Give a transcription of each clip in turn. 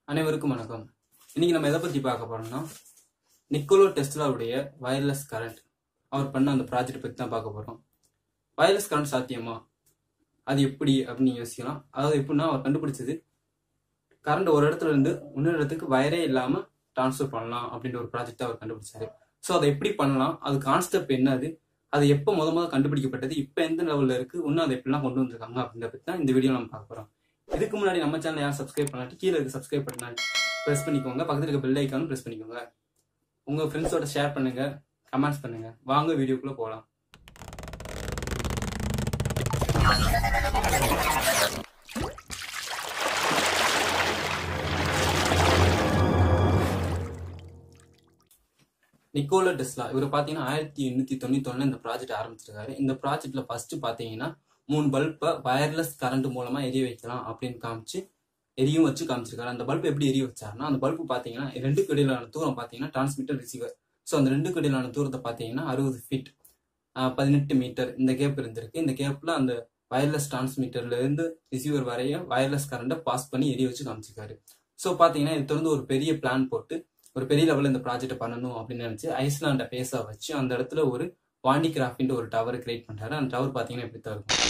அனைவருக்கும் வணக்கம் இன்னைக்கு நம்ம எதை பத்தி பார்க்க போறோம்னா நிக்கோலோ டெஸ்லாவுடைய வயர்லெஸ் கரண்ட் அவர் பண்ண அந்த ப்ராஜெக்ட் பத்தி தான் பார்க்க போறோம் வயர்லெஸ் கரண்ட் சாத்தியமா அது எப்படி அப்படின்னு நீங்க யோசிக்கலாம் அதாவது எப்படின்னா அவர் கண்டுபிடிச்சது கரண்ட் ஒரு இடத்துல இருந்து இன்னொரு இடத்துக்கு வயரே இல்லாம ட்ரான்ஸ்ஃபர் பண்ணலாம் அப்படின்ற ஒரு ப்ராஜெக்ட் அவர் கண்டுபிடிச்சாரு ஸோ அதை எப்படி பண்ணலாம் அது கான்செப்ட் என்னது அது எப்போ முத முத கண்டுபிடிக்கப்பட்டது இப்போ எந்த லெவலில் இருக்கு இன்னும் அதை எப்படிலாம் கொண்டு வந்திருக்காங்க அப்படின்றத பத்தி தான் இந்த வீடியோ நம்ம பார்க்க போறோம் இதுக்கு முன்னாடி நம்ம சேனல் யாரும் சப்ஸ்கிரைப் பண்ணாட்டி கீழே இருக்க சப்ஸ்கிரைப் பண்ணா ப்ரெஸ் பண்ணிக்கோங்க பக்கத்துல இருக்க பெல் ஐக்கானும் ப்ரெஸ் பண்ணிக்கோங்க உங்க ஃப்ரெண்ட்ஸோட ஷேர் பண்ணுங்க கமெண்ட்ஸ் பண்ணுங்க வாங்க வீடியோக்குள்ள போகலாம் நிக்கோலா டெஸ்லா இவர் பாத்தீங்கன்னா ஆயிரத்தி எண்ணூத்தி தொண்ணூத்தி ஒண்ணுல இந்த ப்ராஜெக்ட் ஆரம்பிச்சிருக்காரு இந்த ப்ராஜெக்ட்ல ஃபர்ஸ்ட் பாத்தீங்கன்னா மூணு பல்பை வயர்லெஸ் கரண்ட் மூலமா எரிய வைக்கலாம் அப்படின்னு காமிச்சு எரியும் வச்சு காமிச்சிருக்காரு அந்த பல்ப் எப்படி எரிய வச்சாருன்னா அந்த பல்ப் பாத்தீங்கன்னா ரெண்டுக்கு இடையிலான தூரம் பாத்தீங்கன்னா டிரான்ஸ்மிட்டர் ரிசீவர் ஸோ அந்த ரெண்டுக்கு இடையிலான தூரத்தை பாத்தீங்கன்னா அறுபது ஃபீட் பதினெட்டு மீட்டர் இந்த கேப் இருந்திருக்கு இந்த கேப்ல அந்த வயர்லெஸ் டிரான்ஸ்மிட்டர்ல இருந்து ரிசீவர் வரைய வயர்லெஸ் கரண்ட்டை பாஸ் பண்ணி எரிய வச்சு காமிச்சிருக்காரு ஸோ பாத்தீங்கன்னா இது தொடர்ந்து ஒரு பெரிய பிளான் போட்டு ஒரு பெரிய லெவலில் இந்த ப்ராஜெக்ட் பண்ணணும் அப்படின்னு நினைச்சு ஐஸ்லாண்டை பேச வச்சு அந்த இடத்துல ஒரு வாண்டி கிராஃப்டின்ற ஒரு டவர் கிரியேட் பண்றாரு அந்த டவர் பாத்தீங்கன்னா இப்படி தான் இருக்கும்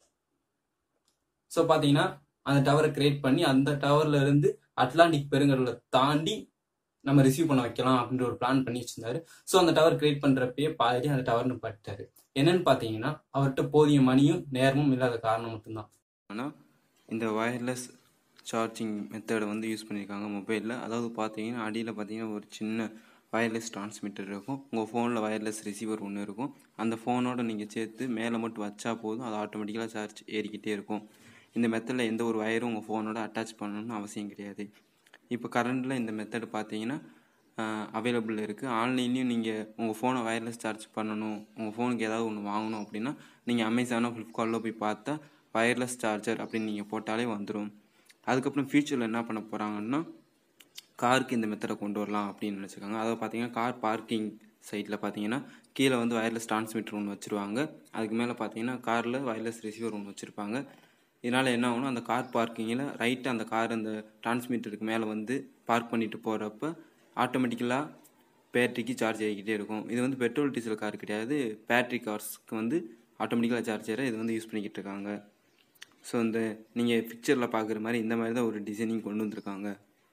ஸோ பாத்தீங்கன்னா அந்த டவரை கிரியேட் பண்ணி அந்த டவர்ல இருந்து அட்லாண்டிக் பெருங்கடலை தாண்டி நம்ம ரிசீவ் பண்ண வைக்கலாம் அப்படின்ற ஒரு பிளான் பண்ணி வச்சிருந்தாரு ஸோ அந்த டவர் கிரியேட் பண்றப்பயே பாதி அந்த டவர்னு பட்டாரு என்னன்னு பாத்தீங்கன்னா அவர்கிட்ட போதிய மணியும் நேரமும் இல்லாத காரணம் மட்டும்தான் ஆனால் இந்த வயர்லெஸ் சார்ஜிங் மெத்தடை வந்து யூஸ் பண்ணியிருக்காங்க மொபைலில் அதாவது பார்த்தீங்கன்னா அடியில் பார்த்தீங்கன்னா ஒரு சின்ன வயர்லெஸ் டிரான்ஸ்மிட்டர் இருக்கும் உங்கள் ஃபோனில் வயர்லெஸ் ரிசீவர் ஒன்று இருக்கும் அந்த ஃபோனோட நீங்கள் சேர்த்து மேலே மட்டும் வச்சா போதும் அது ஆட்டோமேட்டிக்கலாக சார்ஜ் ஏறிக்கிட்டே இருக்கும் இந்த மெத்தடில் எந்த ஒரு வயரும் உங்கள் ஃபோனோட அட்டாச் பண்ணணும்னு அவசியம் கிடையாது இப்போ கரண்டில் இந்த மெத்தட் பார்த்தீங்கன்னா அவைலபிள் இருக்குது ஆன்லைன்லேயும் நீங்கள் உங்கள் ஃபோனை வயர்லெஸ் சார்ஜ் பண்ணணும் உங்கள் ஃபோனுக்கு ஏதாவது ஒன்று வாங்கணும் அப்படின்னா நீங்கள் அமேசானோ ஃப்ளிப்கார்ட்டில் போய் பார்த்தா வயர்லெஸ் சார்ஜர் அப்படின்னு நீங்கள் போட்டாலே வந்துடும் அதுக்கப்புறம் ஃப்யூச்சரில் என்ன பண்ண போகிறாங்கன்னா காருக்கு இந்த மெத்தடை கொண்டு வரலாம் அப்படின்னு நினச்சிருக்காங்க அதாவது பார்த்தீங்கன்னா கார் பார்க்கிங் சைட்டில் பார்த்தீங்கன்னா கீழே வந்து வயர்லெஸ் டிரான்ஸ்மிட்டர் ஒன்று வச்சுருவாங்க அதுக்கு மேலே பார்த்தீங்கன்னா காரில் வயர்லெஸ் ரிசீவர் ஒன்று வச்சுருப்பாங்க இதனால் என்ன ஆகும்னா அந்த கார் பார்க்கிங்கில் ரைட்டு அந்த கார் அந்த டிரான்ஸ்மிட்டருக்கு மேலே வந்து பார்க் பண்ணிட்டு போகிறப்ப ஆட்டோமேட்டிக்கலாக பேட்டரிக்கு சார்ஜ் ஆகிக்கிட்டே இருக்கும் இது வந்து பெட்ரோல் டீசல் கார் கிடையாது பேட்டரி கார்ஸ்க்கு வந்து ஆட்டோமேட்டிக்கலாக சார்ஜ் ஆகிற இது வந்து யூஸ் பண்ணிக்கிட்டு இருக்காங்க ஸோ இந்த நீங்கள் பிக்சரில் பார்க்குற மாதிரி இந்த மாதிரி தான் ஒரு டிசைனிங் கொண்டு வந்திருக்காங்க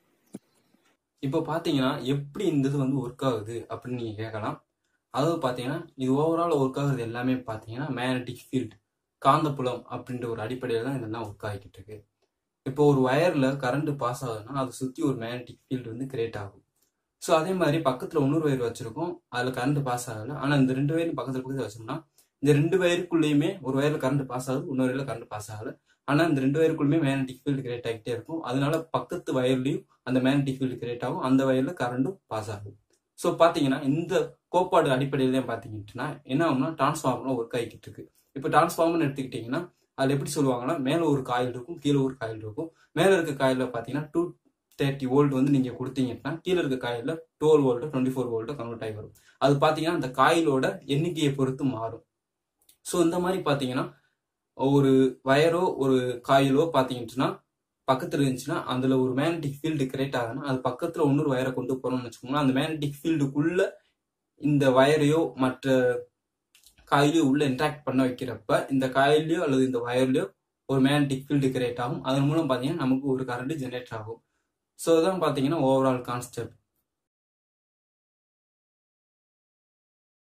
இப்போ பாத்தீங்கன்னா எப்படி இந்த இது வந்து ஒர்க் ஆகுது அப்படின்னு நீங்க கேட்கலாம் அதாவது பாத்தீங்கன்னா இது ஓவரால் ஒர்க் ஆகுறது எல்லாமே பாத்தீங்கன்னா மேக்னட்டிக் ஃபீல்ட் காந்தப்புலம் அப்படின்ற ஒரு அடிப்படையில் தான் இதெல்லாம் ஒர்க் ஆகிக்கிட்டு இருக்கு இப்போ ஒரு வயர்ல கரண்ட் பாஸ் ஆகுதுன்னா அதை சுத்தி ஒரு மேக்னட்டிக் ஃபீல்டு வந்து கிரியேட் ஆகும் ஸோ அதே மாதிரி பக்கத்துல இன்னொரு வயர் வச்சிருக்கோம் அதுல கரண்ட் பாஸ் ஆகல ஆனா இந்த ரெண்டு வயரும் பக்கத்துல பக்கத்துல வச்சோம்னா இந்த ரெண்டு வயருக்குள்ளேயுமே ஒரு வயர்ல கரண்ட் பாஸ் ஆகுது இன்னொரு வயர்ல கரண்ட் பாஸ் ஆகல ஆனா இந்த ரெண்டு வயருக்குள்ளேயுமே மேக்னட்டிக் ஃபீல்டு கிரியேட் ஆகிட்டே இருக்கும் அதனால பக்கத்து வயர்லயும் அந்த மேக்னட்டிக் ஃபீல்டு கிரியேட் ஆகும் அந்த வயர்ல கரண்டும் பாஸ் ஆகும் ஸோ பாத்தீங்கன்னா இந்த கோட்பாடு அடிப்படையில பாத்தீங்கன்னா என்ன ஆகும்னா டிரான்ஸ்ஃபார்மர்லாம் ஒர்க் ஆகிக்கிட்டு இருக்கு இப்போ டிரான்ஸ்ஃபார்மர்னு எடுத்துக்கிட்டீங்கன்னா அதுல எப்படி சொல்லுவாங்கன்னா மேல ஒரு காயில் இருக்கும் கீழே ஒரு காயில் இருக்கும் மேல இருக்க காயில பாத்தீங்கன்னா டூ தேர்ட்டி வோல்ட் வந்து நீங்க கொடுத்தீங்கன்னா கீழே இருக்க காயில twelve volt twenty four volt convert ஆகி வரும் அது பாத்தீங்கன்னா அந்த காயிலோட எண்ணிக்கையை பொறுத்து மாறும் ஸோ இந்த மாதிரி பாத்தீங்கன்னா ஒரு வயரோ ஒரு காயிலோ பாத்தீங்கன்னா பக்கத்துல இருந்துச்சுன்னா அதுல ஒரு மேக்னட்டிக் ஃபீல்டு கிரியேட் ஆகுதுன்னா அது பக்கத்துல இன்னொரு வயரை கொண்டு போறோம்னு வச்சுக்கோங்களேன் அந்த மேக்னட்டிக் ஃபீல்டுக்குள்ள இந்த வயரையோ மற்ற காயிலையோ உள்ள இன்ட்ராக்ட் பண்ண வைக்கிறப்ப இந்த காயிலையோ அல்லது இந்த வயர்லயோ ஒரு மேக்னட்டிக் ஃபீல்டு கிரியேட் ஆகும் அதன் மூலம் பாத்தீங்கன்னா நமக்கு ஒரு கரண்ட் ஜென்ரேட் ஆகும் ஸோ இதான் பாத்தீங்கன்னா ஓவரால் கான்செப்ட்